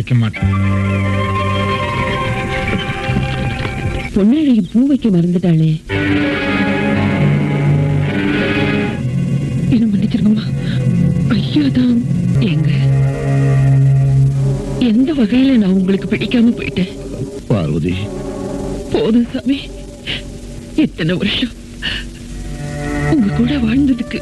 வைக்க மாட்டேன் பொன்னழகி பூ வைக்க மறந்துட்டாளே என்ன மன்னிச்சிருங்கம்மா ஐயா தான் எங்க எந்த வகையில நான் உங்களுக்கு பிடிக்காம போயிட்டேன் பார்வதி போதும் சாமி இத்தனை வருஷம் உங்க கூட வாழ்ந்ததுக்கு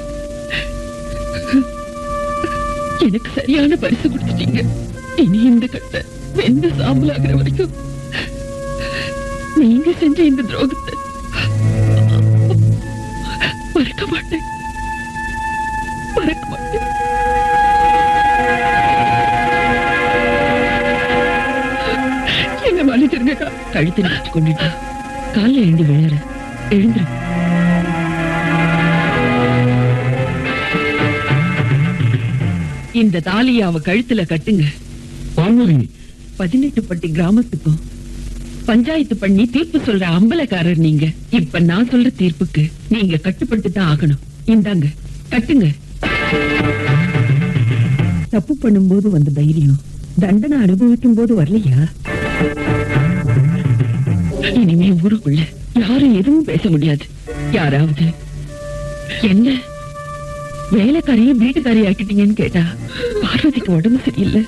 எனக்கு சரியான பரிசு கொடுத்துட்டீங்க இனி இந்த கட்டை வெந்த சாம்பலாகிற வரைக்கும் நீங்க செஞ்ச இந்த துரோகத்தை மறக்க மாட்டேன் மறக்க மாட்டேன் என்ன மன்னிச்சிருங்க கழுத்தை நினைச்சு கொண்டுட்டா காலைல எழுந்து விளையாட எழுந்துரு இந்த தாலியை அவ கழுத்துல கட்டுங்க பார்வதி பதினெட்டு பட்டி கிராமத்துக்கும் பஞ்சாயத்து பண்ணி தீர்ப்பு சொல்ற அம்பலக்காரர் நீங்க இப்ப நான் சொல்ற தீர்ப்புக்கு நீங்க கட்டுப்பட்டு தான் ஆகணும் இந்தாங்க கட்டுங்க தப்பு பண்ணும்போது வந்த தைரியம் தண்டனை அனுபவிக்கும் போது வரலையா இனிமே ஊருக்குள்ள யாரும் எதுவும் பேச முடியாது யாராவது என்ன வேலைக்காரையும் வீட்டுக்காரி ஆக்கிட்டீங்கன்னு கேட்டா பார்வதிக்கு உடம்பு சரியில்லை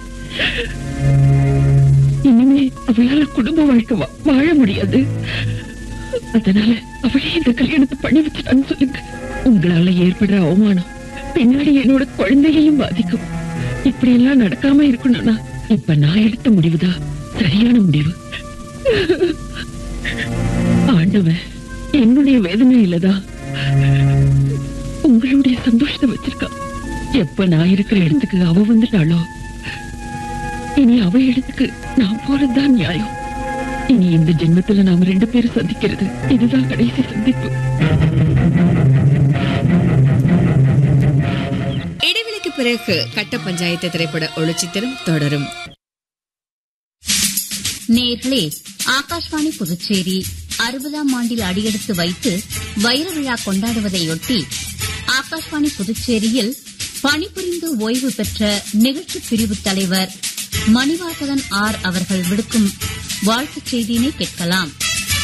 இனிமே அவளால குடும்ப வாழ்க்கை வா- வாழ முடியாது அதனால அவளே இந்த கல்யாணத்தை பண்ணி வச்சுட்டான்னு சொல்லுங்க உங்களால ஏற்படுற அவமானம் பின்னாடி என்னோட குழந்தையையும் பாதிக்கும் இப்படி எல்லாம் நடக்காம இருக்கணும்னா இப்ப நான் எடுத்த முடிவுதான் சரியான முடிவு ஆண்டவன் என்னுடைய வேதனையிலதான் உங்களுடைய சந்தோஷத்தை வச்சிருக்கான் எப்ப நான் இருக்கிற இடத்துக்கு அவ வந்துட்டாளோ இனி அவ இடத்துக்கு நான் போறதுதான் நியாயம் இனி இந்த ஜென்மத்துல நாம ரெண்டு பேரும் சந்திக்கிறது இதுதான் கடைசி சந்திப்பு இடைவெளிக்கு பிறகு கட்ட பஞ்சாயத்து திரைப்பட ஒளிச்சித்திரம் தொடரும் நேர்களே ஆகாஷ்வாணி புதுச்சேரி அறுபதாம் ஆண்டில் அடியெடுத்து வைத்து வைர விழா கொண்டாடுவதையொட்டி ஆகாஷ்வாணி புதுச்சேரியில் பணிபுரிந்து ஓய்வு பெற்ற நிகழ்ச்சி பிரிவு தலைவர் மணிவாசகன் ஆர் அவர்கள் விடுக்கும் வாழ்த்துச் செய்தியினை கேட்கலாம்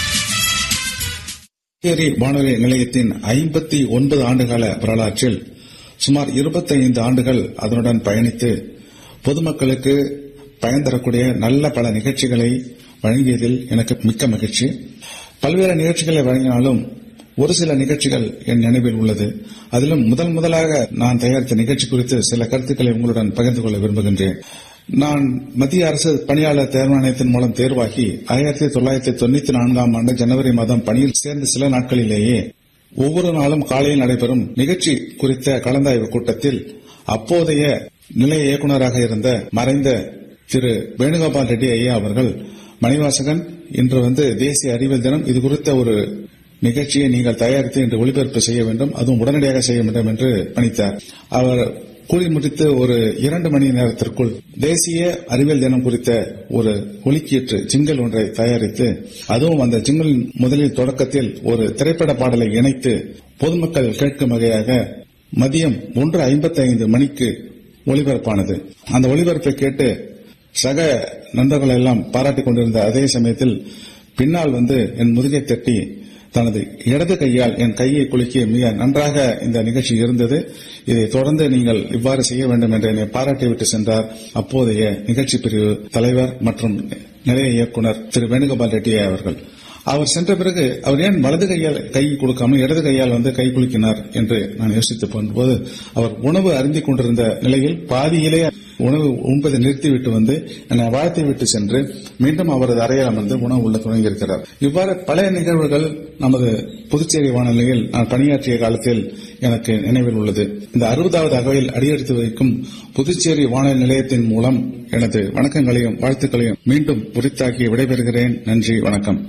புதுச்சேரி வானொலி நிலையத்தின் ஐம்பத்தி ஒன்பது ஆண்டுகால வரலாற்றில் சுமார் 25 ஆண்டுகள் அதனுடன் பயணித்து பொதுமக்களுக்கு பயன் தரக்கூடிய நல்ல பல நிகழ்ச்சிகளை வழங்கியதில் எனக்கு மிக்க மகிழ்ச்சி பல்வேறு நிகழ்ச்சிகளை வழங்கினாலும் ஒரு சில நிகழ்ச்சிகள் என் நினைவில் உள்ளது அதிலும் முதல் முதலாக நான் தயாரித்த நிகழ்ச்சி குறித்து சில கருத்துக்களை உங்களுடன் பகிர்ந்து கொள்ள விரும்புகின்றேன் நான் மத்திய அரசு பணியாளர் தேர்வாணையத்தின் மூலம் தேர்வாகி ஆயிரத்தி தொள்ளாயிரத்தி தொண்ணூத்தி நான்காம் ஆண்டு ஜனவரி மாதம் பணியில் சேர்ந்த சில நாட்களிலேயே ஒவ்வொரு நாளும் காலையில் நடைபெறும் நிகழ்ச்சி குறித்த கலந்தாய்வு கூட்டத்தில் அப்போதைய நிலைய இயக்குநராக இருந்த மறைந்த திரு வேணுகோபால் ரெட்டி ஐயா அவர்கள் மணிவாசகன் இன்று வந்து தேசிய அறிவியல் தினம் இது குறித்த ஒரு நிகழ்ச்சியை நீங்கள் தயாரித்து இன்று ஒளிபரப்பு செய்ய வேண்டும் அதுவும் உடனடியாக செய்ய வேண்டும் என்று பணித்தார் அவர் கூறி முடித்து ஒரு இரண்டு மணி நேரத்திற்குள் தேசிய அறிவியல் தினம் குறித்த ஒரு ஒலிக்கீற்று ஜிங்கல் ஒன்றை தயாரித்து அதுவும் அந்த ஜிங்கல் முதலில் தொடக்கத்தில் ஒரு திரைப்பட பாடலை இணைத்து பொதுமக்கள் கேட்கும் வகையாக மதியம் ஒன்று ஐம்பத்தி ஐந்து மணிக்கு ஒளிபரப்பானது அந்த ஒளிபரப்பை கேட்டு சக நண்பர்கள் எல்லாம் பாராட்டிக் கொண்டிருந்த அதே சமயத்தில் பின்னால் வந்து என் முதுகை தட்டி தனது இடது கையால் என் கையை குலுக்கி மிக நன்றாக இந்த நிகழ்ச்சி இருந்தது இதை தொடர்ந்து நீங்கள் இவ்வாறு செய்ய வேண்டும் என்று என்னை பாராட்டிவிட்டு சென்றார் அப்போதைய நிகழ்ச்சி பிரிவு தலைவர் மற்றும் நிலைய இயக்குனர் திரு வேணுகோபால் ரெட்டி அவர்கள் அவர் சென்ற பிறகு அவர் ஏன் வலது கையால் கை கொடுக்காமல் இடது கையால் வந்து கை குலுக்கினார் என்று நான் யோசித்து போகும்போது அவர் உணவு அருந்திக் கொண்டிருந்த நிலையில் பாதியிலே உணவு உண்பதை நிறுத்திவிட்டு வந்து என்னை வாழ்த்தி விட்டு சென்று மீண்டும் அவரது அறையில் அமர்ந்து உணவு உள்ள தொடங்கியிருக்கிறார் இவ்வாறு பல நிகழ்வுகள் நமது புதுச்சேரி வானொலியில் நான் பணியாற்றிய காலத்தில் எனக்கு நினைவில் உள்ளது இந்த அறுபதாவது அகவையில் அடியெடுத்து வைக்கும் புதுச்சேரி வானொலி நிலையத்தின் மூலம் எனது வணக்கங்களையும் வாழ்த்துக்களையும் மீண்டும் உரித்தாக்கி விடைபெறுகிறேன் நன்றி வணக்கம்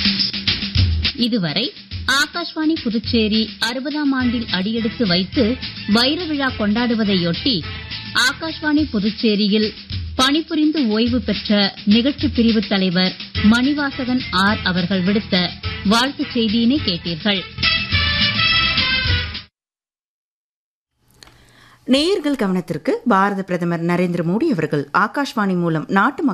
இதுவரை ஆகாஷ்வாணி புதுச்சேரி அறுபதாம் ஆண்டில் அடியெடுத்து வைத்து வைர விழா கொண்டாடுவதையொட்டி ஆகாஷ்வாணி புதுச்சேரியில் பணிபுரிந்து ஓய்வு பெற்ற நிகழ்ச்சி பிரிவு தலைவர் மணிவாசகன் ஆர் அவர்கள் விடுத்த வாழ்த்துச் செய்தியினை கேட்டீர்கள் நேயர்கள் கவனத்திற்கு பாரத பிரதமர் நரேந்திர மோடி அவர்கள் ஆகாஷ்வாணி மூலம் நாட்டு